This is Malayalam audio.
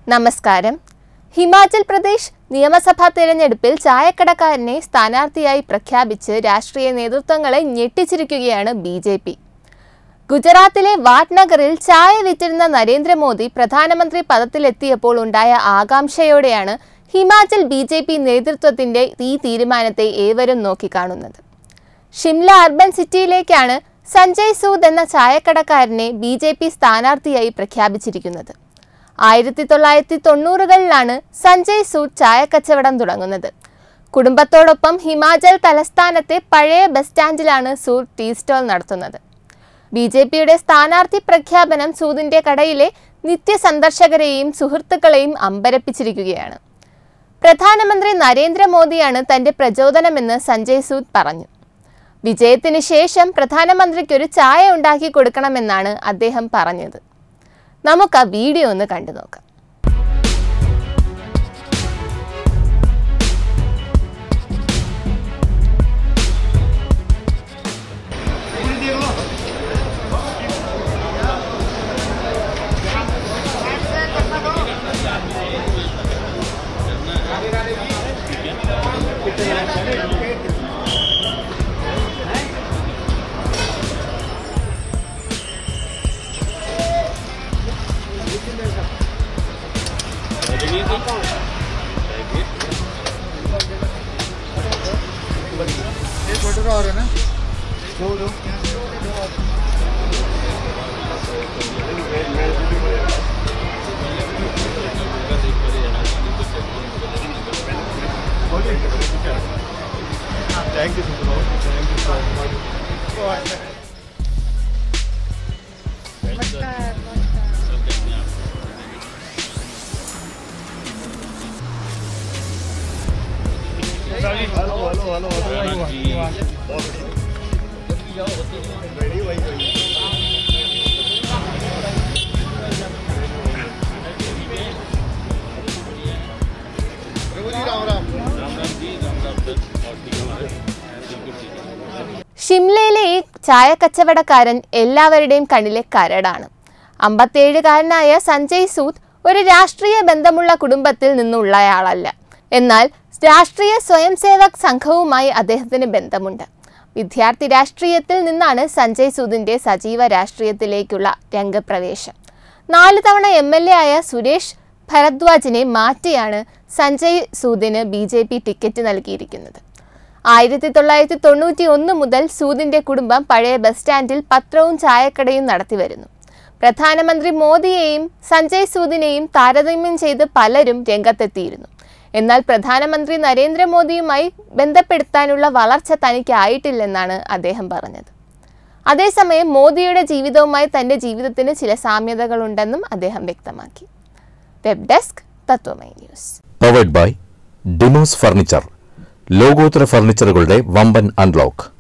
നമസ്കാരം ഹിമാചൽ പ്രദേശ് നിയമസഭാ തെരഞ്ഞെടുപ്പിൽ ചായക്കടക്കാരനെ സ്ഥാനാർത്ഥിയായി പ്രഖ്യാപിച്ച് രാഷ്ട്രീയ നേതൃത്വങ്ങളെ ഞെട്ടിച്ചിരിക്കുകയാണ് ബി ജെ പി ഗുജറാത്തിലെ വാട്നഗറിൽ ചായ വിറ്റിരുന്ന നരേന്ദ്രമോദി പ്രധാനമന്ത്രി പദത്തിലെത്തിയപ്പോൾ ഉണ്ടായ ആകാംക്ഷയോടെയാണ് ഹിമാചൽ ബി ജെ പി നേതൃത്വത്തിന്റെ ഈ തീരുമാനത്തെ ഏവരും നോക്കിക്കാണുന്നത് ഷിംല അർബൻ സിറ്റിയിലേക്കാണ് സഞ്ജയ് സൂദ് എന്ന ചായക്കടക്കാരനെ ബി ജെ പി സ്ഥാനാർത്ഥിയായി പ്രഖ്യാപിച്ചിരിക്കുന്നത് ആയിരത്തി തൊള്ളായിരത്തി തൊണ്ണൂറുകളിലാണ് സഞ്ജയ് സൂദ് ചായക്കച്ചവടം തുടങ്ങുന്നത് കുടുംബത്തോടൊപ്പം ഹിമാചൽ തലസ്ഥാനത്തെ പഴയ ബസ് സ്റ്റാൻഡിലാണ് സൂദ് ടീ സ്റ്റോൾ നടത്തുന്നത് ബി ജെ പിയുടെ സ്ഥാനാർത്ഥി പ്രഖ്യാപനം സൂദിന്റെ കടയിലെ നിത്യസന്ദർശകരെയും സുഹൃത്തുക്കളെയും അമ്പരപ്പിച്ചിരിക്കുകയാണ് പ്രധാനമന്ത്രി നരേന്ദ്രമോദിയാണ് തന്റെ പ്രചോദനമെന്ന് സഞ്ജയ് സൂദ് പറഞ്ഞു വിജയത്തിന് ശേഷം പ്രധാനമന്ത്രിക്ക് ഒരു ചായ ഉണ്ടാക്കി കൊടുക്കണമെന്നാണ് അദ്ദേഹം പറഞ്ഞത് നമുക്ക് ആ വീഡിയോ ഒന്ന് കണ്ടു നോക്കാം ये छोटे का और है ना दो दो thank you thank you so much hello hello hello ready वही वही प्रभु जी राम राम ഷിംലയിലെ ഈ ചായക്കച്ചവടക്കാരൻ എല്ലാവരുടെയും കണ്ണിലെ കരടാണ് അമ്പത്തേഴുകാരനായ സഞ്ജയ് സൂദ് ഒരു രാഷ്ട്രീയ ബന്ധമുള്ള കുടുംബത്തിൽ നിന്നുള്ളയാളല്ല എന്നാൽ രാഷ്ട്രീയ സ്വയംസേവക് സംഘവുമായി അദ്ദേഹത്തിന് ബന്ധമുണ്ട് വിദ്യാർത്ഥി രാഷ്ട്രീയത്തിൽ നിന്നാണ് സഞ്ജയ് സൂദിന്റെ സജീവ രാഷ്ട്രീയത്തിലേക്കുള്ള രംഗപ്രവേശം നാല് തവണ എം എൽ എ ആയ സുരേഷ് ഭരദ്വാജിനെ മാറ്റിയാണ് സഞ്ജയ് സൂദിന് ബി ജെ പി ടിക്കറ്റ് നൽകിയിരിക്കുന്നത് ആയിരത്തി തൊള്ളായിരത്തി തൊണ്ണൂറ്റി ഒന്ന് മുതൽ സൂദിന്റെ കുടുംബം പഴയ ബസ് സ്റ്റാൻഡിൽ പത്രവും ചായക്കടയും നടത്തിവരുന്നു പ്രധാനമന്ത്രി മോദിയെയും സഞ്ജയ് സൂദിനെയും താരതമ്യം ചെയ്ത് പലരും രംഗത്തെത്തിയിരുന്നു എന്നാൽ പ്രധാനമന്ത്രി നരേന്ദ്രമോദിയുമായി ബന്ധപ്പെടുത്താനുള്ള വളർച്ച തനിക്കായിട്ടില്ലെന്നാണ് അദ്ദേഹം പറഞ്ഞത് അതേസമയം മോദിയുടെ ജീവിതവുമായി തന്റെ ജീവിതത്തിന് ചില സാമ്യതകളുണ്ടെന്നും അദ്ദേഹം വ്യക്തമാക്കി web desk Tatwamayi news powered by ഡിമോസ് ഫർണിച്ചർ ലോകോത്തര ഫർണിച്ചറുകളുടെ വമ്പൻ അൺലോക്ക്